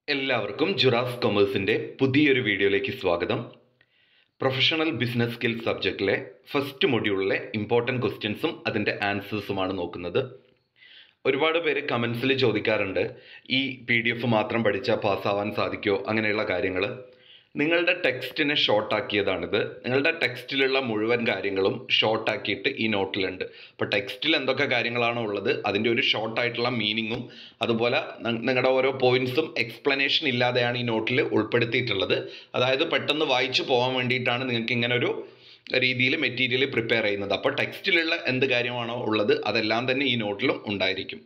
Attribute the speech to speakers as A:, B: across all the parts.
A: എല്ലാവർക്കും ജുറാസ് കൊമേഴ്സിൻ്റെ പുതിയൊരു വീഡിയോയിലേക്ക് സ്വാഗതം പ്രൊഫഷണൽ ബിസിനസ് സ്കിൽ സബ്ജക്റ്റിലെ ഫസ്റ്റ് മൊഡ്യൂളിലെ ഇമ്പോർട്ടൻറ്റ് ക്വസ്റ്റ്യൻസും അതിൻ്റെ ആൻസേഴ്സുമാണ് നോക്കുന്നത് ഒരുപാട് പേര് കമൻസിൽ ചോദിക്കാറുണ്ട് ഈ പി ഡി എഫ് മാത്രം പഠിച്ചാൽ പാസ്സാവാൻ സാധിക്കുമോ അങ്ങനെയുള്ള കാര്യങ്ങൾ നിങ്ങളുടെ ടെക്സ്റ്റിനെ ഷോർട്ടാക്കിയതാണിത് നിങ്ങളുടെ ടെക്സ്റ്റിലുള്ള മുഴുവൻ കാര്യങ്ങളും ഷോർട്ടാക്കിയിട്ട് ഈ നോട്ടിലുണ്ട് അപ്പോൾ ടെക്സ്റ്റിൽ എന്തൊക്കെ കാര്യങ്ങളാണോ ഉള്ളത് അതിൻ്റെ ഒരു ഷോർട്ടായിട്ടുള്ള മീനിങ്ങും അതുപോലെ ന- നിങ്ങളുടെ ഓരോ പോയിന്റ്സും എക്സ്പ്ലനേഷൻ ഇല്ലാതെയാണ് ഈ നോട്ടിൽ ഉൾപ്പെടുത്തിയിട്ടുള്ളത് അതായത് പെട്ടെന്ന് വായിച്ചു പോകാൻ വേണ്ടിയിട്ടാണ് നിങ്ങൾക്ക് ഇങ്ങനെ ഒരു രീതിയിൽ മെറ്റീരിയൽ പ്രിപ്പയർ ചെയ്യുന്നത് അപ്പോൾ ടെക്സ്റ്റിലുള്ള എന്ത് കാര്യമാണോ ഉള്ളത് അതെല്ലാം തന്നെ ഈ നോട്ടിലും ഉണ്ടായിരിക്കും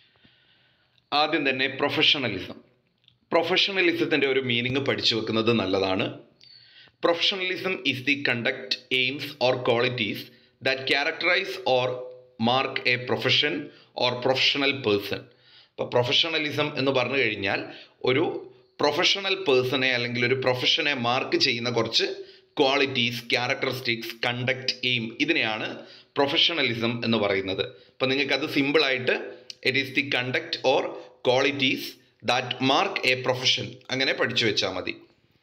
A: ആദ്യം തന്നെ പ്രൊഫഷണലിസം പ്രൊഫഷണലിസത്തിൻ്റെ ഒരു മീനിങ് പഠിച്ചു വെക്കുന്നത് നല്ലതാണ് professionalism is the conduct aims or qualities that characterise or mark a profession or professional person അപ്പോൾ പ്രൊഫഷണലിസം എന്ന് പറഞ്ഞു കഴിഞ്ഞാൽ ഒരു പ്രൊഫഷണൽ പേഴ്സണെ അല്ലെങ്കിൽ ഒരു പ്രൊഫഷനെ മാർക്ക് ചെയ്യുന്ന കുറച്ച് ക്വാളിറ്റീസ് ക്യാരക്ടറിസ്റ്റിക്സ് കണ്ടക്ട് എയിം ഇതിനെയാണ് പ്രൊഫഷണലിസം എന്ന് പറയുന്നത് അപ്പോൾ നിങ്ങൾക്കത് സിമ്പിളായിട്ട് it is the conduct or qualities that mark a profession അങ്ങനെ പഠിച്ചു വെച്ചാൽ മതി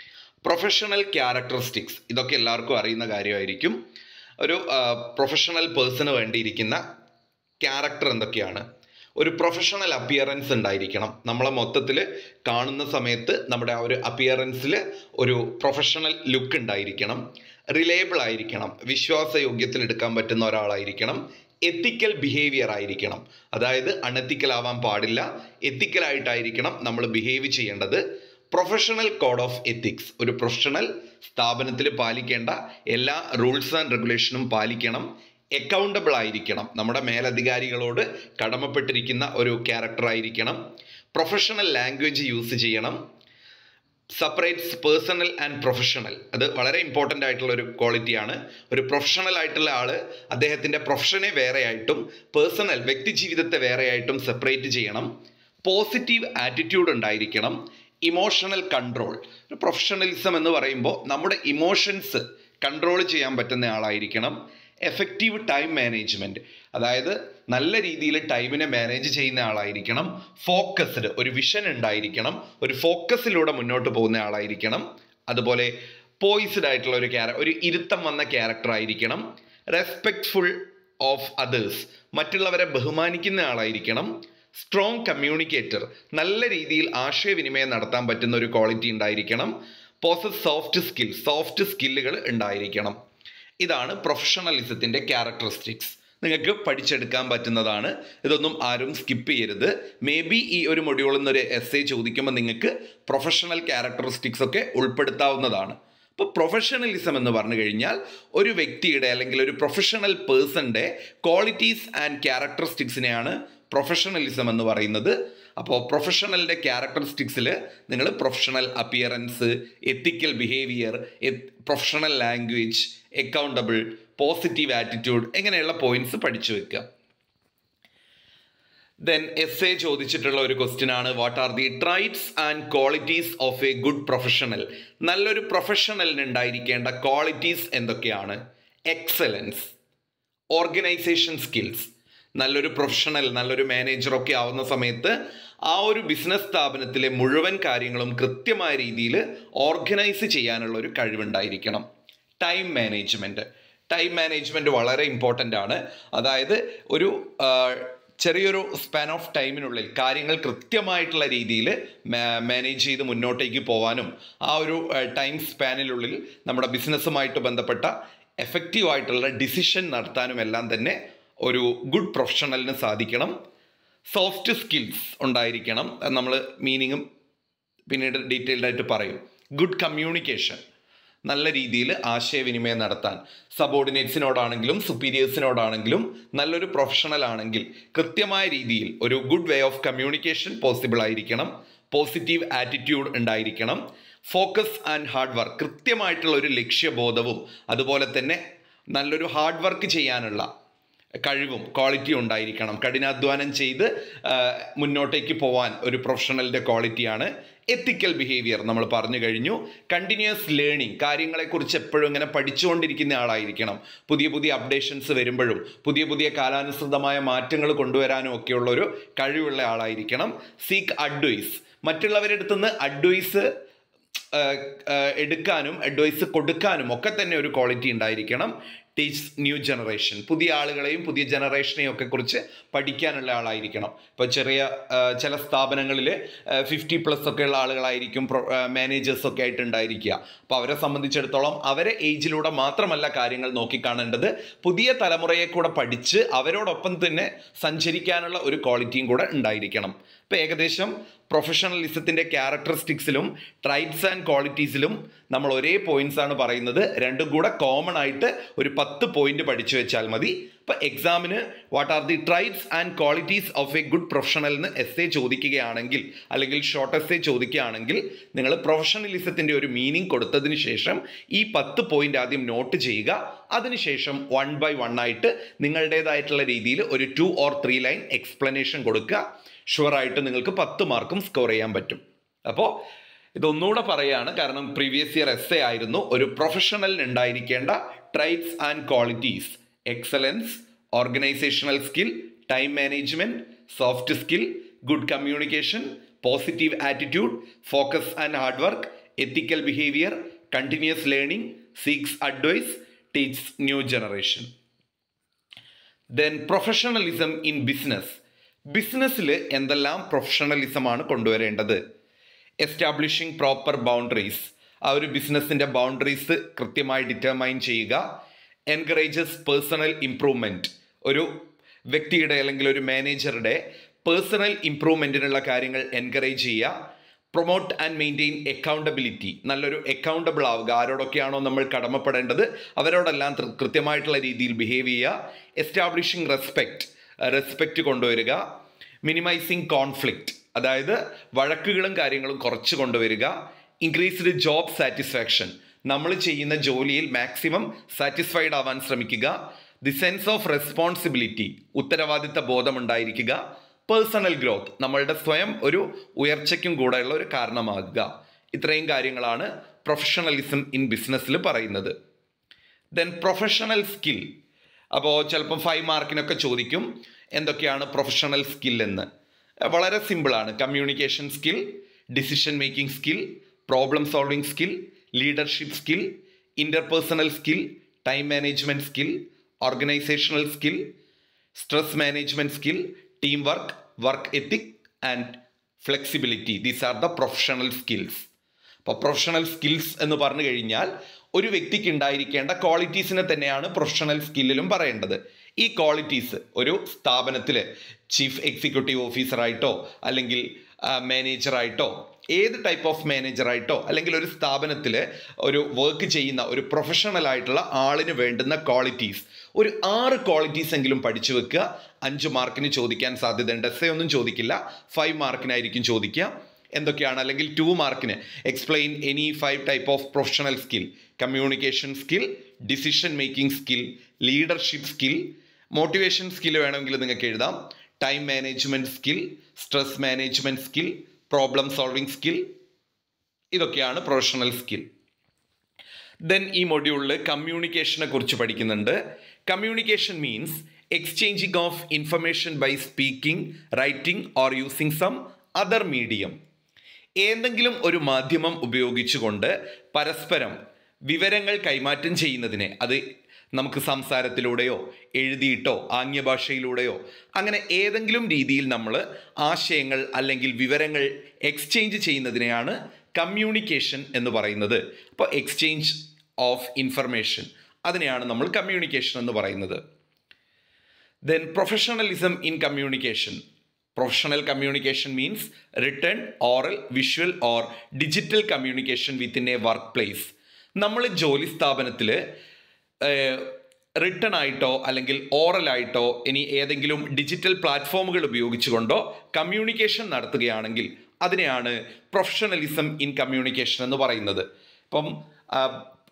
A: പ്രൊഫഷണൽ ക്യാരക്ടറിസ്റ്റിക്സ് ഇതൊക്കെ എല്ലാവർക്കും അറിയുന്ന കാര്യമായിരിക്കും ഒരു പ്രൊഫഷണൽ പേഴ്സണ് വേണ്ടിയിരിക്കുന്ന ക്യാരക്ടർ എന്തൊക്കെയാണ് ഒരു പ്രൊഫഷണൽ അപ്പിയറൻസ് ഉണ്ടായിരിക്കണം നമ്മളെ മൊത്തത്തിൽ കാണുന്ന സമയത്ത് നമ്മുടെ ആ ഒരു അപ്പിയറൻസിൽ ഒരു പ്രൊഫഷണൽ ലുക്ക് ഉണ്ടായിരിക്കണം റിലയബിൾ ആയിരിക്കണം വിശ്വാസയോഗ്യത്തിൽ എടുക്കാൻ പറ്റുന്ന ഒരാളായിരിക്കണം എത്തിക്കൽ ബിഹേവിയർ ആയിരിക്കണം അതായത് അണെത്തിക്കൽ ആവാൻ പാടില്ല എത്തിക്കലായിട്ടായിരിക്കണം നമ്മൾ ബിഹേവ് ചെയ്യേണ്ടത് പ്രൊഫഷണൽ കോഡ് ഓഫ് എത്തിക്സ് ഒരു പ്രൊഫഷണൽ സ്ഥാപനത്തിൽ പാലിക്കേണ്ട എല്ലാ റൂൾസ് ആൻഡ് റെഗുലേഷനും പാലിക്കണം അക്കൗണ്ടബിൾ ആയിരിക്കണം നമ്മുടെ മേലധികാരികളോട് കടമപ്പെട്ടിരിക്കുന്ന ഒരു ക്യാരക്ടർ ആയിരിക്കണം പ്രൊഫഷണൽ ലാംഗ്വേജ് യൂസ് ചെയ്യണം സെപ്പറേറ്റ്സ് പേഴ്സണൽ ആൻഡ് പ്രൊഫഷണൽ അത് വളരെ ഇമ്പോർട്ടൻ്റ് ആയിട്ടുള്ള ഒരു ക്വാളിറ്റിയാണ് ഒരു പ്രൊഫഷണൽ ആയിട്ടുള്ള ആൾ അദ്ദേഹത്തിൻ്റെ പ്രൊഫഷനെ വേറെയായിട്ടും പേഴ്സണൽ വ്യക്തി ജീവിതത്തെ വേറെയായിട്ടും സെപ്പറേറ്റ് ചെയ്യണം പോസിറ്റീവ് ആറ്റിറ്റ്യൂഡ് ഉണ്ടായിരിക്കണം ഇമോഷണൽ കൺട്രോൾ ഒരു പ്രൊഫഷണലിസം എന്ന് പറയുമ്പോൾ നമ്മുടെ ഇമോഷൻസ് കൺട്രോൾ ചെയ്യാൻ പറ്റുന്ന ആളായിരിക്കണം എഫക്റ്റീവ് ടൈം മാനേജ്മെൻറ്റ് അതായത് നല്ല രീതിയിൽ ടൈമിനെ മാനേജ് ചെയ്യുന്ന ആളായിരിക്കണം ഫോക്കസ്ഡ് ഒരു വിഷൻ ഉണ്ടായിരിക്കണം ഒരു ഫോക്കസിലൂടെ മുന്നോട്ട് പോകുന്ന ആളായിരിക്കണം അതുപോലെ പോയിസ്ഡ് ആയിട്ടുള്ള ഒരു ക്യാര ഒരു ഇരുത്തം വന്ന ക്യാരക്ടർ ആയിരിക്കണം റെസ്പെക്ട്ഫുൾ ഓഫ് അതേഴ്സ് മറ്റുള്ളവരെ ബഹുമാനിക്കുന്ന ആളായിരിക്കണം സ്ട്രോങ് കമ്മ്യൂണിക്കേറ്റർ നല്ല രീതിയിൽ ആശയവിനിമയം നടത്താൻ പറ്റുന്ന ഒരു ക്വാളിറ്റി ഉണ്ടായിരിക്കണം പോസസ് സോഫ്റ്റ് സ്കിൽ സോഫ്റ്റ് സ്കില്ലുകൾ ഉണ്ടായിരിക്കണം ഇതാണ് പ്രൊഫഷണലിസത്തിൻ്റെ ക്യാരക്ടറിസ്റ്റിക്സ് നിങ്ങൾക്ക് പഠിച്ചെടുക്കാൻ പറ്റുന്നതാണ് ഇതൊന്നും ആരും സ്കിപ്പ് ചെയ്യരുത് മേ ബി ഈ ഒരു മൊഡ്യൂളിൽ നിന്നൊരു എസ് എ ചോദിക്കുമ്പോൾ നിങ്ങൾക്ക് പ്രൊഫഷണൽ ക്യാരക്ടറിസ്റ്റിക്സ് ഒക്കെ ഉൾപ്പെടുത്താവുന്നതാണ് അപ്പോൾ പ്രൊഫഷണലിസം എന്ന് പറഞ്ഞു കഴിഞ്ഞാൽ ഒരു വ്യക്തിയുടെ അല്ലെങ്കിൽ ഒരു പ്രൊഫഷണൽ പേഴ്സൻ്റെ ക്വാളിറ്റീസ് ആൻഡ് ക്യാരക്ടറിസ്റ്റിക്സിനെയാണ് പ്രൊഫഷണലിസം എന്ന് പറയുന്നത് അപ്പോൾ പ്രൊഫഷണലിൻ്റെ ക്യാരക്ടറിസ്റ്റിക്സിൽ നിങ്ങൾ professional appearance ethical behaviour professional language accountable positive attitude എങ്ങനെയുള്ള പോയിന്റ്സ് പഠിച്ചു വെക്കുക ദെൻ എസ് എ ചോദിച്ചിട്ടുള്ള ഒരു ക്വസ്റ്റ്യൻ ആണ് what are the traits and qualities of a good professional നല്ലൊരു പ്രൊഫഷണലിന് ഉണ്ടായിരിക്കേണ്ട ക്വാളിറ്റീസ് എന്തൊക്കെയാണ് എക്സലൻസ് ഓർഗനൈസേഷൻ സ്കിൽസ് നല്ലൊരു പ്രൊഫഷണൽ നല്ലൊരു മാനേജറൊക്കെ ആവുന്ന സമയത്ത് ആ ഒരു ബിസിനസ് സ്ഥാപനത്തിലെ മുഴുവൻ കാര്യങ്ങളും കൃത്യമായ രീതിയിൽ ഓർഗനൈസ് ചെയ്യാനുള്ള ഒരു കഴിവുണ്ടായിരിക്കണം ടൈം മാനേജ്മെൻറ്റ് ടൈം മാനേജ്മെൻറ്റ് വളരെ ഇമ്പോർട്ടൻ്റ് ആണ് അതായത് ഒരു ആ, ചെറിയൊരു സ്പാൻ ഓഫ് ടൈമിനുള്ളിൽ കാര്യങ്ങൾ കൃത്യമായിട്ടുള്ള രീതിയിൽ മാനേജ് ചെയ്ത് മുന്നോട്ടേക്ക് പോകാനും ആ ഒരു ടൈം സ്പാനിനുള്ളിൽ നമ്മുടെ ബിസിനസ്സുമായിട്ട് ബന്ധപ്പെട്ട എഫക്റ്റീവ് ആയിട്ടുള്ള ഡിസിഷൻ നടത്താനും എല്ലാം തന്നെ ഒരു ഗുഡ് പ്രൊഫഷണലിന് സാധിക്കണം സോഫ്റ്റ് സ്കിൽസ് ഉണ്ടായിരിക്കണം നമ്മൾ മീനിങ്ങും പിന്നീട് ഡീറ്റെയിൽഡ് ആയിട്ട് പറയും ഗുഡ് കമ്മ്യൂണിക്കേഷൻ നല്ല രീതിയിൽ ആശയവിനിമയം നടത്താൻ സബോർഡിനേറ്റ്സിനോടാണെങ്കിലും സുപ്പീരിയേഴ്സിനോടാണെങ്കിലും നല്ലൊരു പ്രൊഫഷണൽ ആണെങ്കിൽ കൃത്യമായ രീതിയിൽ ഒരു good way of communication possible ആയിരിക്കണം പോസിറ്റീവ് ആറ്റിറ്റ്യൂഡ് ഉണ്ടായിരിക്കണം ഫോക്കസ് ആൻഡ് ഹാർഡ് വർക്ക് കൃത്യമായിട്ടുള്ള ഒരു ലക്ഷ്യബോധവും അതുപോലെ തന്നെ നല്ലൊരു ഹാർഡ് വർക്ക് ചെയ്യാനുള്ള കഴിവും ക്വാളിറ്റി ഉണ്ടായിരിക്കണം കഠിനാധ്വാനം ചെയ്ത് ആ, മുന്നോട്ടേക്ക് പോവാൻ ഒരു പ്രൊഫഷണലിൻ്റെ ക്വാളിറ്റിയാണ് എത്തിക്കൽ ബിഹേവിയർ നമ്മൾ പറഞ്ഞു കഴിഞ്ഞു കണ്ടിന്യൂസ് ലേണിംഗ് കാര്യങ്ങളെക്കുറിച്ച് എപ്പോഴും ഇങ്ങനെ പഠിച്ചുകൊണ്ടിരിക്കുന്ന ആളായിരിക്കണം പുതിയ പുതിയ അപ്ഡേഷൻസ് വരുമ്പോഴും പുതിയ പുതിയ കാലാനുസൃതമായ മാറ്റങ്ങൾ കൊണ്ടുവരാനും ഒക്കെയുള്ള ഒരു കഴിവുള്ള ആളായിരിക്കണം സീക്ക് അഡ്വൈസ് മറ്റുള്ളവരുടെ അടുത്ത് നിന്ന് അഡ്വൈസ് എടുക്കാനും അഡ്വൈസ് കൊടുക്കാനും ഒക്കെ തന്നെ ഒരു ക്വാളിറ്റി ഉണ്ടായിരിക്കണം ടീച്ച് ന്യൂ ജനറേഷൻ പുതിയ ആളുകളെയും പുതിയ ജനറേഷനെയും ഒക്കെ കുറിച്ച് പഠിക്കാനുള്ള ആളായിരിക്കണം ഇപ്പോൾ ചെറിയ ആ, ചില സ്ഥാപനങ്ങളിൽ ഫിഫ്റ്റി പ്ലസ് ഒക്കെ ഉള്ള ആളുകളായിരിക്കും മാനേജേഴ്സ് ഒക്കെ ആയിട്ട് ഉണ്ടായിരിക്കുക അപ്പോൾ അവരെ സംബന്ധിച്ചിടത്തോളം അവരെ ഏജിലൂടെ മാത്രമല്ല കാര്യങ്ങൾ നോക്കിക്കാണേണ്ടത് പുതിയ തലമുറയെ കൂടെ പഠിച്ച് അവരോടൊപ്പം തന്നെ സഞ്ചരിക്കാനുള്ള ഒരു ക്വാളിറ്റിയും കൂടെ ഉണ്ടായിരിക്കണം ഇപ്പോൾ ഏകദേശം പ്രൊഫഷണലിസത്തിൻ്റെ ക്യാരക്ടറിസ്റ്റിക്സിലും ട്രൈബ്സ് ആൻഡ് ക്വാളിറ്റീസിലും നമ്മൾ ഒരേ പോയിന്റ്സ് ആണ് പറയുന്നത് രണ്ടും കൂടെ കോമൺ ആയിട്ട് ഒരു പത്ത് പോയിന്റ് പഠിച്ചു വെച്ചാൽ മതി ഇപ്പോൾ എക്സാമിന് what are the tribes and qualities of a good professional എന്ന് എസ് എ ചോദിക്കുകയാണെങ്കിൽ അല്ലെങ്കിൽ ഷോർട്ട് എസ് എ ചോദിക്കുകയാണെങ്കിൽ നിങ്ങൾ പ്രൊഫഷണലിസത്തിൻ്റെ ഒരു മീനിങ് കൊടുത്തതിന് ശേഷം ഈ പത്ത് പോയിന്റ് ആദ്യം നോട്ട് ചെയ്യുക അതിനുശേഷം വൺ ബൈ വൺ ആയിട്ട് നിങ്ങളുടേതായിട്ടുള്ള രീതിയിൽ ഒരു two or three line explanation കൊടുക്കുക ഷുവറായിട്ട് നിങ്ങൾക്ക് പത്ത് മാർക്കും സ്കോർ ചെയ്യാൻ പറ്റും അപ്പോൾ ഇതൊന്നുകൂടെ പറയാണ് കാരണം പ്രീവിയസ് ഇയർ എസ് എ ആയിരുന്നു ഒരു പ്രൊഫഷണലിന് ഉണ്ടായിരിക്കേണ്ട tribes and qualities excellence organisational skill time management soft skill good communication positive attitude focus and hard work ethical behaviour continuous learning seeks advice teach new generation then professionalism in business ബിസിനസ്സിൽ എന്തെല്ലാം പ്രൊഫഷണലിസമാണ് കൊണ്ടുവരേണ്ടത് establishing proper boundaries ആ ഒരു ബിസിനസ്സിൻ്റെ boundaries കൃത്യമായി determine ചെയ്യുക encourages personal improvement ഒരു വ്യക്തിയുടെ അല്ലെങ്കിൽ ഒരു മാനേജറുടെ പേഴ്സണൽ ഇംപ്രൂവ്മെൻറ്റിനുള്ള കാര്യങ്ങൾ എൻകറേജ് ചെയ്യുക പ്രൊമോട്ട് ആൻഡ് മെയിൻറ്റെയിൻ അക്കൗണ്ടബിലിറ്റി നല്ലൊരു അക്കൗണ്ടബിൾ ആവുക ആരോടൊക്കെയാണോ നമ്മൾ കടമപ്പെടേണ്ടത് അവരോടെല്ലാം തൃ- കൃത്യമായിട്ടുള്ള രീതിയിൽ ബിഹേവ് ചെയ്യുക എസ്റ്റാബ്ലിഷിംഗ് റെസ്പെക്റ്റ് റെസ്പെക്റ്റ് കൊണ്ടുവരിക മിനിമൈസിങ് കോൺഫ്ലിക്റ്റ് അതായത് വഴക്കുകളും കാര്യങ്ങളും കുറച്ച് കൊണ്ടുവരിക ഇൻക്രീസ്ഡ് ജോബ് സാറ്റിസ്ഫാക്ഷൻ നമ്മൾ ചെയ്യുന്ന ജോലിയിൽ മാക്സിമം സാറ്റിസ്ഫൈഡ് ആവാൻ ശ്രമിക്കുക ദി സെൻസ് ഓഫ് റെസ്പോൺസിബിലിറ്റി ഉത്തരവാദിത്ത ബോധം ഉണ്ടായിരിക്കുക പേഴ്സണൽ ഗ്രോത്ത് നമ്മളുടെ സ്വയം ഒരു ഉയർച്ചയ്ക്കും കൂടെയുള്ള ഒരു കാരണമാകുക ഇത്രയും കാര്യങ്ങളാണ് പ്രൊഫഷണലിസം ഇൻ ബിസിനസ്സിൽ പറയുന്നത് ദെൻ പ്രൊഫഷണൽ സ്കിൽ അപ്പോൾ ചിലപ്പം ഫൈവ് മാർക്കിനൊക്കെ ചോദിക്കും എന്തൊക്കെയാണ് പ്രൊഫഷണൽ സ്കിൽ എന്ന് വളരെ സിമ്പിളാണ് communication skill decision making skill problem solving skill leadership skill interpersonal skill time management skill organisational skill stress management skill team work work ethic and flexibility these are the professional skills അപ്പോൾ professional skills എന്ന് പറഞ്ഞു കഴിഞ്ഞാൽ ഒരു വ്യക്തിക്ക് ഉണ്ടായിരിക്കേണ്ട ക്വാളിറ്റീസിനെ തന്നെയാണ് professional സ്കില്ലിലും പറയേണ്ടത് ഈ ക്വാളിറ്റീസ് ഒരു സ്ഥാപനത്തിൽ ചീഫ് എക്സിക്യൂട്ടീവ് ഓഫീസറായിട്ടോ അല്ലെങ്കിൽ മാനേജറായിട്ടോ ഏത് ടൈപ്പ് ഓഫ് മാനേജറായിട്ടോ അല്ലെങ്കിൽ ഒരു സ്ഥാപനത്തിൽ ഒരു വർക്ക് ചെയ്യുന്ന ഒരു പ്രൊഫഷണൽ ആയിട്ടുള്ള ആളിന് വേണ്ടുന്ന ക്വാളിറ്റീസ് ഒരു ആറ് ക്വാളിറ്റീസ് എങ്കിലും പഠിച്ചു വെക്കുക അഞ്ച് മാർക്കിന് ചോദിക്കാൻ സാധ്യതയുണ്ട് എസ് എ ഒന്നും ചോദിക്കില്ല ഫൈവ് മാർക്കിനായിരിക്കും ചോദിക്കുക എന്തൊക്കെയാണ് അല്ലെങ്കിൽ ടു മാർക്കിന് explain any five type of professional skill communication skill decision making skill leadership skill motivation skill വേണമെങ്കിൽ നിങ്ങൾക്ക് എഴുതാം time management skill stress management skill problem solving skill ഇതൊക്കെയാണ് പ്രൊഫഷണൽ സ്കിൽ ദെൻ ഈ മൊഡ്യൂളിൽ കമ്മ്യൂണിക്കേഷനെ കുറിച്ച് പഠിക്കുന്നുണ്ട് communication means exchanging of information by speaking writing or using some other medium ഏതെങ്കിലും ഒരു മാധ്യമം ഉപയോഗിച്ചുകൊണ്ട് പരസ്പരം വിവരങ്ങൾ കൈമാറ്റം ചെയ്യുന്നതിനെ അത് നമുക്ക് സംസാരത്തിലൂടെയോ എഴുതിയിട്ടോ ആംഗ്യഭാഷയിലൂടെയോ അങ്ങനെ ഏതെങ്കിലും രീതിയിൽ നമ്മൾ ആശയങ്ങൾ അല്ലെങ്കിൽ വിവരങ്ങൾ എക്സ്ചേഞ്ച് ചെയ്യുന്നതിനെയാണ് കമ്മ്യൂണിക്കേഷൻ എന്ന് പറയുന്നത് അപ്പോൾ എക്സ്ചേഞ്ച് ഓഫ് ഇൻഫർമേഷൻ അതിനെയാണ് നമ്മൾ കമ്മ്യൂണിക്കേഷൻ എന്ന് പറയുന്നത് then professionalism in communication professional communication means written oral visual or digital communication within a workplace നമ്മൾ ജോലി സ്ഥാപനത്തിൽ റിട്ടേൺ ആയിട്ടോ അല്ലെങ്കിൽ ഓറൽ ആയിട്ടോ ഇനി ഏതെങ്കിലും ഡിജിറ്റൽ പ്ലാറ്റ്ഫോമുകൾ ഉപയോഗിച്ചുകൊണ്ടോ കമ്മ്യൂണിക്കേഷൻ നടത്തുകയാണെങ്കിൽ അതിനെയാണ് പ്രൊഫഷണലിസം ഇൻ കമ്മ്യൂണിക്കേഷൻ എന്ന് പറയുന്നത് ഇപ്പം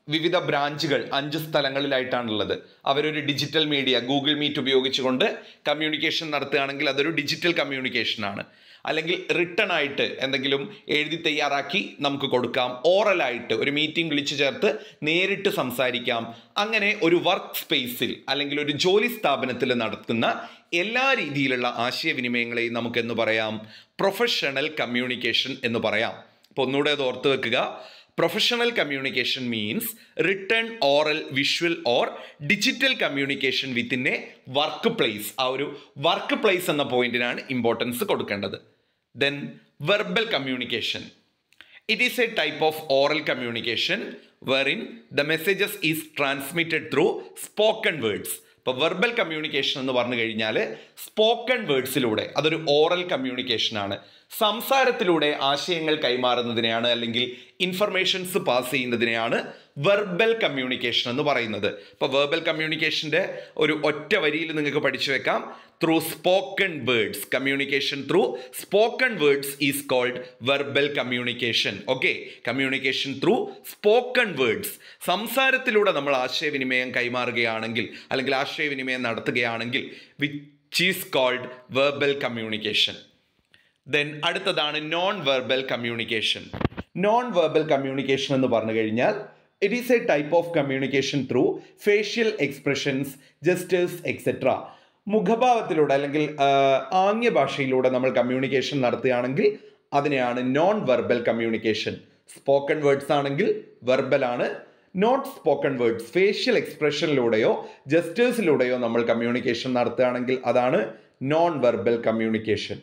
A: വിവിധ ബ്രാഞ്ചുകൾ അഞ്ച് സ്ഥലങ്ങളിലായിട്ടാണുള്ളത് അവരൊരു ഡിജിറ്റൽ മീഡിയ ഗൂഗിൾ മീറ്റ് ഉപയോഗിച്ചുകൊണ്ട് കമ്മ്യൂണിക്കേഷൻ നടത്തുകയാണെങ്കിൽ അതൊരു ഡിജിറ്റൽ കമ്മ്യൂണിക്കേഷനാണ് അല്ലെങ്കിൽ റിട്ടൺ ആയിട്ട് എന്തെങ്കിലും എഴുതി തയ്യാറാക്കി നമുക്ക് കൊടുക്കാം ഓറലായിട്ട് ഒരു മീറ്റിംഗ് വിളിച്ചു ചേർത്ത് നേരിട്ട് സംസാരിക്കാം അങ്ങനെ ഒരു വർക്ക് സ്പേസിൽ അല്ലെങ്കിൽ ഒരു ജോലി സ്ഥാപനത്തിൽ നടത്തുന്ന എല്ലാ രീതിയിലുള്ള ആശയവിനിമയങ്ങളെയും നമുക്ക് എന്ന് പറയാം പ്രൊഫഷണൽ കമ്മ്യൂണിക്കേഷൻ എന്ന് പറയാം അപ്പോൾ ഒന്നുകൂടെ അത് ഓർത്ത് വെക്കുക professional communication means written oral visual or digital communication within a workplace ആ ഒരു വർക്ക് പ്ലേസ് എന്ന പോയിന്റിനാണ് ഇമ്പോർട്ടൻസ് കൊടുക്കേണ്ടത് then verbal communication it is a type of oral communication wherein the messages is transmitted through spoken words ഇപ്പോൾ verbal communication എന്ന് പറഞ്ഞു കഴിഞ്ഞാൽ spoken വേർഡ്സിലൂടെ അതൊരു ഓറൽ കമ്മ്യൂണിക്കേഷനാണ് സംസാരത്തിലൂടെ ആശയങ്ങൾ കൈമാറുന്നതിനെയാണ് അല്ലെങ്കിൽ ഇൻഫർമേഷൻസ് പാസ് ചെയ്യുന്നതിനെയാണ് വെർബൽ കമ്മ്യൂണിക്കേഷൻ എന്ന് പറയുന്നത് ഇപ്പോൾ വെർബൽ കമ്മ്യൂണിക്കേഷൻ്റെ ഒരു ഒറ്റ വരിയിൽ നിങ്ങൾക്ക് പഠിച്ചു വെക്കാം through spoken words communication through spoken words is called verbal communication okay communication through spoken words സംസാരത്തിലൂടെ നമ്മൾ ആശയവിനിമയം കൈമാറുകയാണെങ്കിൽ അല്ലെങ്കിൽ ആശയവിനിമയം നടത്തുകയാണെങ്കിൽ which is called verbal communication then അടുത്തതാണ് non verbal communication non verbal communication എന്ന് പറഞ്ഞു കഴിഞ്ഞാൽ it is a type of communication through facial expressions gestures etcetera മുഖഭാവത്തിലൂടെ അല്ലെങ്കിൽ ആംഗ്യ ഭാഷയിലൂടെ നമ്മൾ കമ്മ്യൂണിക്കേഷൻ നടത്തുകയാണെങ്കിൽ അതിനെയാണ് non verbal communication spoken words ആണെങ്കിൽ വെർബൽ ആണ് നോട്ട് സ്പോക്കൺ വേർഡ്സ് ഫേഷ്യൽ എക്സ്പ്രഷനിലൂടെയോ ജസ്റ്റേഴ്സിലൂടെയോ നമ്മൾ കമ്മ്യൂണിക്കേഷൻ നടത്തുകയാണെങ്കിൽ അതാണ് നോൺ വെർബൽ കമ്മ്യൂണിക്കേഷൻ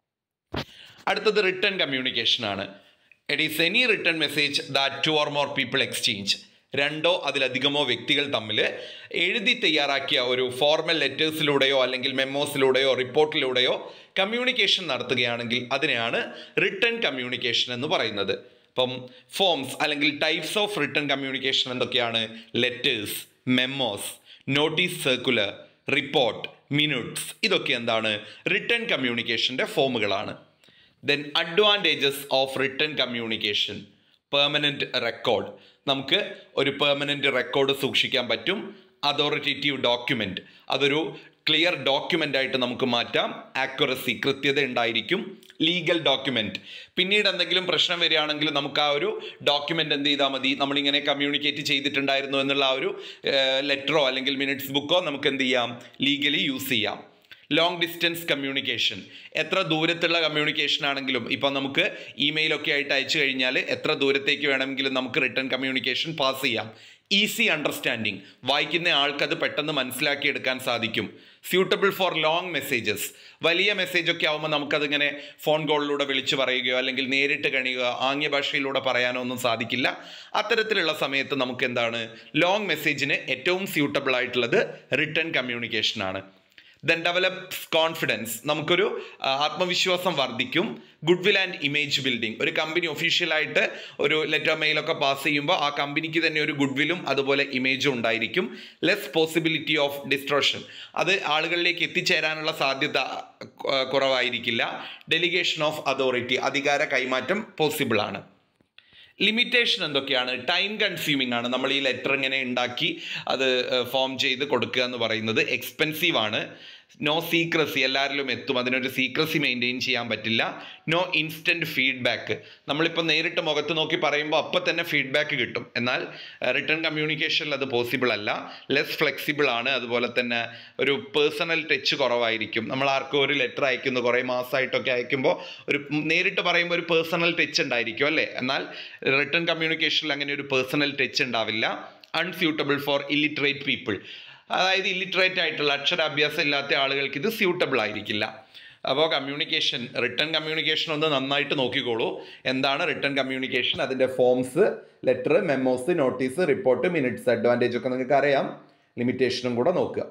A: അടുത്തത് റിട്ടേൺ കമ്മ്യൂണിക്കേഷൻ ആണ് it is any written message that two or more people exchange രണ്ടോ അതിലധികമോ വ്യക്തികൾ തമ്മിൽ എഴുതി തയ്യാറാക്കിയ ഒരു ഫോർമൽ ലെറ്റേഴ്സിലൂടെയോ അല്ലെങ്കിൽ മെമ്മോസിലൂടെയോ റിപ്പോർട്ടിലൂടെയോ കമ്മ്യൂണിക്കേഷൻ നടത്തുകയാണെങ്കിൽ അതിനെയാണ് റിട്ടേൺ കമ്മ്യൂണിക്കേഷൻ എന്ന് പറയുന്നത് അപ്പം ഫോംസ് അല്ലെങ്കിൽ ടൈപ്സ് ഓഫ് റിട്ടേൺ കമ്മ്യൂണിക്കേഷൻ എന്തൊക്കെയാണ് letters memos notice circular report minutes ഇതൊക്കെ എന്താണ് റിട്ടേൺ കമ്മ്യൂണിക്കേഷൻ്റെ ഫോമുകളാണ് then advantages of written communication permanent record നമുക്ക് ഒരു പെർമനൻറ്റ് റെക്കോർഡ് സൂക്ഷിക്കാൻ പറ്റും അതോറിറ്റേറ്റീവ് ഡോക്യുമെൻറ്റ് അതൊരു ക്ലിയർ ഡോക്യുമെൻ്റ് ആയിട്ട് നമുക്ക് മാറ്റാം ആക്യുറസി കൃത്യത ഉണ്ടായിരിക്കും ലീഗൽ ഡോക്യുമെൻറ്റ് പിന്നീട് എന്തെങ്കിലും പ്രശ്നം വരികയാണെങ്കിൽ നമുക്ക് ആ ഒരു ഡോക്യുമെൻ്റ് എന്ത് ചെയ്താൽ മതി നമ്മളിങ്ങനെ കമ്മ്യൂണിക്കേറ്റ് ചെയ്തിട്ടുണ്ടായിരുന്നു എന്നുള്ള ആ ഒരു ലെറ്ററോ അല്ലെങ്കിൽ മിനിറ്റ്സ് ബുക്കോ നമുക്ക് എന്ത് ചെയ്യാം ലീഗലി യൂസ് ചെയ്യാം ലോങ് ഡിസ്റ്റൻസ് കമ്മ്യൂണിക്കേഷൻ എത്ര ദൂരത്തുള്ള കമ്മ്യൂണിക്കേഷൻ ആണെങ്കിലും ഇപ്പം നമുക്ക് ഇമെയിലൊക്കെ ആയിട്ട് അയച്ചു കഴിഞ്ഞാൽ എത്ര ദൂരത്തേക്ക് വേണമെങ്കിലും നമുക്ക് റിട്ടേൺ കമ്മ്യൂണിക്കേഷൻ പാസ് ചെയ്യാം ഈസി അണ്ടർസ്റ്റാൻഡിങ് വായിക്കുന്ന ആൾക്കത് പെട്ടെന്ന് മനസ്സിലാക്കിയെടുക്കാൻ സാധിക്കും സ്യൂട്ടബിൾ ഫോർ ലോങ് മെസ്സേജസ് വലിയ മെസ്സേജ് ഒക്കെ ആകുമ്പോൾ നമുക്കതിങ്ങനെ ഫോൺ കോളിലൂടെ വിളിച്ചു പറയുകയോ അല്ലെങ്കിൽ നേരിട്ട് കണിയുക ആംഗ്യ ഭാഷയിലൂടെ പറയാനോ ഒന്നും സാധിക്കില്ല അത്തരത്തിലുള്ള സമയത്ത് നമുക്ക് എന്താണ് ലോങ് മെസ്സേജിന് ഏറ്റവും സ്യൂട്ടബിൾ ആയിട്ടുള്ളത് റിട്ടേൺ കമ്മ്യൂണിക്കേഷൻ ആണ് ദെൻ ഡെവലപ്സ് കോൺഫിഡൻസ് നമുക്കൊരു ആത്മവിശ്വാസം വർദ്ധിക്കും goodwill and image building ഒരു കമ്പനി ഒഫീഷ്യലായിട്ട് ഒരു ലെറ്റർ മെയിലൊക്കെ പാസ് ചെയ്യുമ്പോൾ ആ കമ്പനിക്ക് തന്നെ ഒരു ഗുഡ് വില്ലും അതുപോലെ ഇമേജും ഉണ്ടായിരിക്കും ലെസ് പോസിബിലിറ്റി ഓഫ് ഡിസ്ട്രോഷൻ അത് ആളുകളിലേക്ക് എത്തിച്ചേരാനുള്ള സാധ്യത കുറവായിരിക്കില്ല ഡെലിഗേഷൻ ഓഫ് അതോറിറ്റി അധികാര കൈമാറ്റം പോസിബിൾ ആണ് ലിമിറ്റേഷൻ എന്തൊക്കെയാണ് ടൈം കൺസ്യൂമിംഗ് ആണ് നമ്മൾ ഈ ലെറ്റർ ഇങ്ങനെ ഉണ്ടാക്കി അത് ഫോം ചെയ്ത് കൊടുക്കുക എന്ന് പറയുന്നത് എക്സ്പെൻസീവ് ആണ് നോ സീക്രസി എല്ലാവരിലും എത്തും അതിനൊരു സീക്രസി മെയിൻറ്റെയിൻ ചെയ്യാൻ പറ്റില്ല നോ ഇൻസ്റ്റൻറ്റ് ഫീഡ്ബാക്ക് നമ്മളിപ്പോൾ നേരിട്ട് മുഖത്ത് നോക്കി പറയുമ്പോൾ അപ്പം തന്നെ ഫീഡ്ബാക്ക് കിട്ടും എന്നാൽ റിട്ടേൺ കമ്മ്യൂണിക്കേഷനിൽ അത് പോസിബിൾ അല്ല ലെസ് ഫ്ലെക്സിബിൾ ആണ് അതുപോലെ തന്നെ ഒരു പേഴ്സണൽ ടച്ച് കുറവായിരിക്കും നമ്മൾ ആർക്കും ഒരു ലെറ്റർ അയക്കുന്നു കുറേ മാസമായിട്ടൊക്കെ അയക്കുമ്പോൾ ഒരു നേരിട്ട് പറയുമ്പോൾ ഒരു പേഴ്സണൽ ടച്ച് ഉണ്ടായിരിക്കും അല്ലേ എന്നാൽ റിട്ടേൺ കമ്മ്യൂണിക്കേഷനിൽ അങ്ങനെ ഒരു പേഴ്സണൽ ടച്ച് ഉണ്ടാവില്ല അൺസ്യൂട്ടബിൾ ഫോർ ഇല്ലിറ്ററേറ്റ് പീപ്പിൾ അതായത് ഇല്ലിറ്ററേറ്റ് ആയിട്ടുള്ള അക്ഷരാഭ്യാസം ഇല്ലാത്ത ആളുകൾക്ക് ഇത് സ്യൂട്ടബിൾ ആയിരിക്കില്ല അപ്പോൾ കമ്മ്യൂണിക്കേഷൻ റിട്ടേൺ കമ്മ്യൂണിക്കേഷൻ ഒന്ന് നന്നായിട്ട് നോക്കിക്കോളൂ എന്താണ് റിട്ടേൺ കമ്മ്യൂണിക്കേഷൻ അതിൻ്റെ forms letter memos notice report minutes advantage ഒക്കെ നിങ്ങൾക്ക് അറിയാം ലിമിറ്റേഷനും കൂടെ നോക്കുക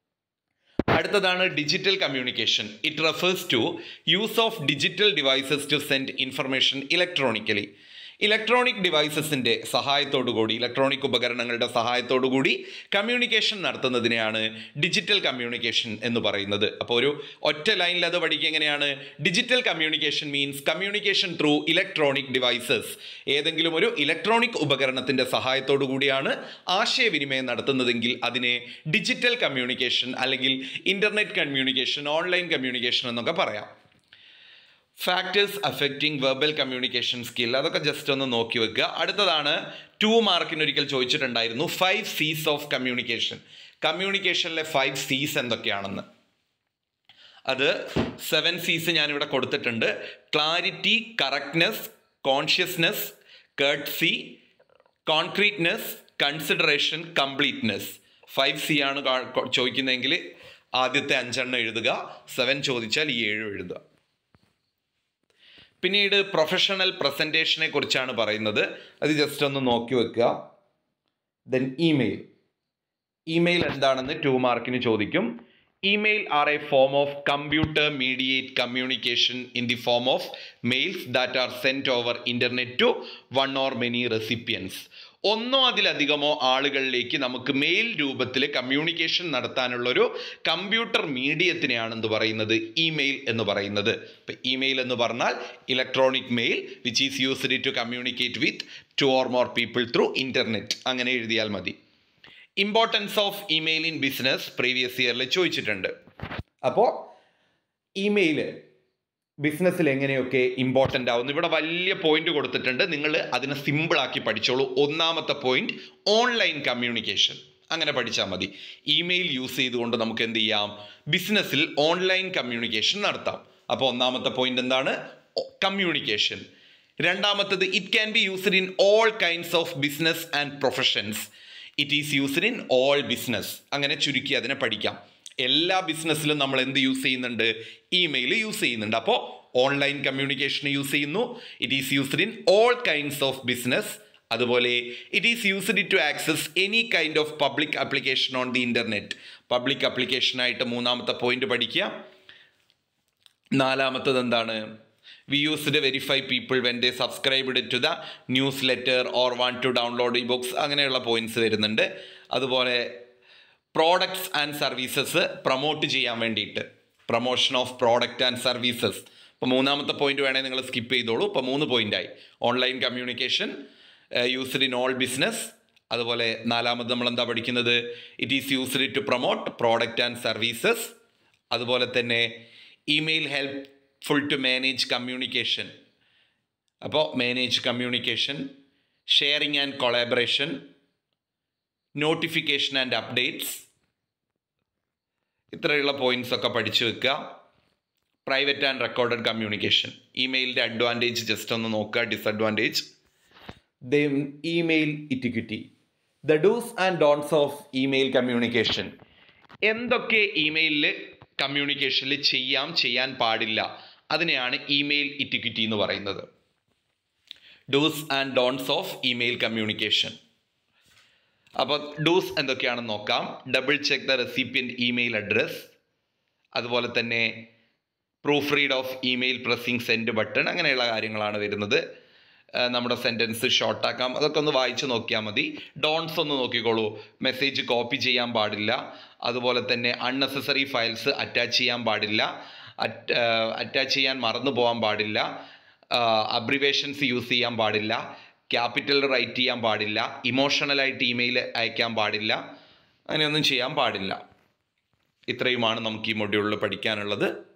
A: അടുത്തതാണ് digital communication it refers to use of digital devices to send information electronically electronic ഡിവൈസസിൻ്റെ സഹായത്തോടുകൂടി ഇലക്ട്രോണിക് ഉപകരണങ്ങളുടെ സഹായത്തോടുകൂടി കമ്മ്യൂണിക്കേഷൻ നടത്തുന്നതിനെയാണ് ഡിജിറ്റൽ കമ്മ്യൂണിക്കേഷൻ എന്ന് പറയുന്നത് അപ്പോൾ ഒരു ഒറ്റ ലൈനിൽ അത് പഠിക്കുക എങ്ങനെയാണ് digital communication means communication through electronic devices ഏതെങ്കിലും ഒരു ഇലക്ട്രോണിക് ഉപകരണത്തിൻ്റെ സഹായത്തോടു കൂടിയാണ് ആശയവിനിമയം നടത്തുന്നതെങ്കിൽ അതിനെ ഡിജിറ്റൽ കമ്മ്യൂണിക്കേഷൻ അല്ലെങ്കിൽ ഇൻ്റർനെറ്റ് കമ്മ്യൂണിക്കേഷൻ ഓൺലൈൻ കമ്മ്യൂണിക്കേഷൻ എന്നൊക്കെ പറയാം factors affecting verbal communication skill അതൊക്കെ ജസ്റ്റ് ഒന്ന് നോക്കി വെക്കുക അടുത്തതാണ് ടു മാർക്കിന് ഒരിക്കൽ ചോദിച്ചിട്ടുണ്ടായിരുന്നു five Cs of communication കമ്മ്യൂണിക്കേഷനിലെ five സീസ് എന്തൊക്കെയാണെന്ന് അത് സെവൻ സീസ് ഞാനിവിടെ കൊടുത്തിട്ടുണ്ട് clarity correctness consciousness courtesy concreteness consideration completeness five C ആണ് കാ- ചോദിക്കുന്നതെങ്കിൽ ആദ്യത്തെ അഞ്ചെണ്ണം എഴുതുക സെവൻ ചോദിച്ചാൽ ഈ ഏഴും എഴുതുക പിന്നീട് പ്രൊഫഷണൽ പ്രസൻറ്റേഷനെ കുറിച്ചാണ് പറയുന്നത് അത് ജസ്റ്റ് ഒന്ന് നോക്കി വെക്കുക ദെൻ ഇമെയിൽ ഇമെയിൽ എന്താണെന്ന് ടു മാർക്കിന് ചോദിക്കും email are a form of computer mediate communication in the form of mails that are sent over internet to one or many recipients ഒന്നോ അതിലധികമോ ആളുകളിലേക്ക് നമുക്ക് മെയിൽ രൂപത്തിൽ കമ്മ്യൂണിക്കേഷൻ നടത്താനുള്ളൊരു കമ്പ്യൂട്ടർ മീഡിയത്തിനെയാണ് എന്ത് പറയുന്നത് ഇമെയിൽ എന്ന് പറയുന്നത് ഇപ്പം ഇമെയിൽ എന്ന് പറഞ്ഞാൽ electronic mail which is used to communicate with two or more people through internet അങ്ങനെ എഴുതിയാൽ മതി importance of email in business previous ഇയറിൽ ചോദിച്ചിട്ടുണ്ട് അപ്പോൾ ഇമെയിൽ ബിസിനസ്സിൽ എങ്ങനെയൊക്കെ ഇമ്പോർട്ടൻ്റ് ആവുന്നു ഇവിടെ വലിയ പോയിന്റ് കൊടുത്തിട്ടുണ്ട് നിങ്ങൾ അതിനെ സിമ്പിളാക്കി പഠിച്ചോളൂ ഒന്നാമത്തെ പോയിന്റ് ഓൺലൈൻ കമ്മ്യൂണിക്കേഷൻ അങ്ങനെ പഠിച്ചാൽ മതി ഇമെയിൽ യൂസ് ചെയ്തുകൊണ്ട് നമുക്ക് എന്ത് ചെയ്യാം ബിസിനസ്സിൽ ഓൺലൈൻ കമ്മ്യൂണിക്കേഷൻ നടത്താം അപ്പോൾ ഒന്നാമത്തെ പോയിന്റ് എന്താണ് കമ്മ്യൂണിക്കേഷൻ രണ്ടാമത്തത് it can be used in all kinds of business and professions it is used in all business അങ്ങനെ ചുരുക്കി അതിനെ പഠിക്കാം എല്ലാ ബിസിനസ്സിലും നമ്മൾ എന്ത് യൂസ് ചെയ്യുന്നുണ്ട് ഇമെയിൽ യൂസ് ചെയ്യുന്നുണ്ട് അപ്പോൾ ഓൺലൈൻ കമ്മ്യൂണിക്കേഷൻ യൂസ് ചെയ്യുന്നു it is used in all kinds of business അതുപോലെ it is used to access any kind of public application on the internet public ആപ്ലിക്കേഷനായിട്ട് മൂന്നാമത്തെ പോയിന്റ് പഠിക്കുക നാലാമത്തത് എന്താണ് we used verify people when they subscribed to the news letter or want to download e books അങ്ങനെയുള്ള points വരുന്നുണ്ട് അതുപോലെ products and services promote ചെയ്യാൻ വേണ്ടിയിട്ട് promotion of product and services ഇപ്പോൾ മൂന്നാമത്തെ പോയിന്റ് വേണേൽ നിങ്ങൾ സ്കിപ്പ് ചെയ്തോളൂ ഇപ്പോൾ മൂന്ന് പോയിന്റായി online communication used in all business അതുപോലെ നാലാമത് നമ്മൾ എന്താ പഠിക്കുന്നത് it is used to promote product and services അതുപോലെ തന്നെ email helpful to manage communication അപ്പോൾ manage communication sharing and collaboration notification and updates ഇത്രയുള്ള പോയിന്റ്സ് ഒക്കെ പഠിച്ചു വെക്കുക പ്രൈവറ്റ് ആൻഡ് റെക്കോർഡഡ് കമ്മ്യൂണിക്കേഷൻ ഇമെയിലിൻ്റെ അഡ്വാൻറ്റേജ് ജസ്റ്റ് ഒന്ന് നോക്കുക disadvantage then email etiquette the dos and don'ts of email communication എന്തൊക്കെ ഇമെയിലിൽ കമ്മ്യൂണിക്കേഷനിൽ ചെയ്യാം ചെയ്യാൻ പാടില്ല അതിനെയാണ് ഇമെയിൽ ഇറ്റിക്വിറ്റി എന്ന് പറയുന്നത് dos and don'ts of email communication അപ്പോൾ ഡൂസ് എന്തൊക്കെയാണെന്ന് നോക്കാം double check the recipient email address അതുപോലെ തന്നെ proofread of email pressing send button അങ്ങനെയുള്ള കാര്യങ്ങളാണ് വരുന്നത് ആ, നമ്മുടെ സെൻറ്റൻസ് ഷോർട്ടാക്കാം അതൊക്കെ ഒന്ന് വായിച്ച് നോക്കിയാൽ മതി ഡോൺസ് ഒന്ന് നോക്കിക്കോളൂ മെസ്സേജ് കോപ്പി ചെയ്യാൻ പാടില്ല അതുപോലെ തന്നെ അൺനെസസറി ഫയൽസ് അറ്റാച്ച് ചെയ്യാൻ പാടില്ല അറ്റാച്ച് ചെയ്യാൻ മറന്നു പോകാൻ പാടില്ല അബ്രിവേഷൻസ് യൂസ് ചെയ്യാൻ പാടില്ല ക്യാപിറ്റൽ റൈറ്റ് ചെയ്യാൻ പാടില്ല ഇമോഷണലായിട്ട് ഇമെയിൽ അയക്കാൻ പാടില്ല അങ്ങനെയൊന്നും ചെയ്യാൻ പാടില്ല ഇത്രയുമാണ് നമുക്ക് ഈ മൊഡ്യൂളിൽ പഠിക്കാനുള്ളത്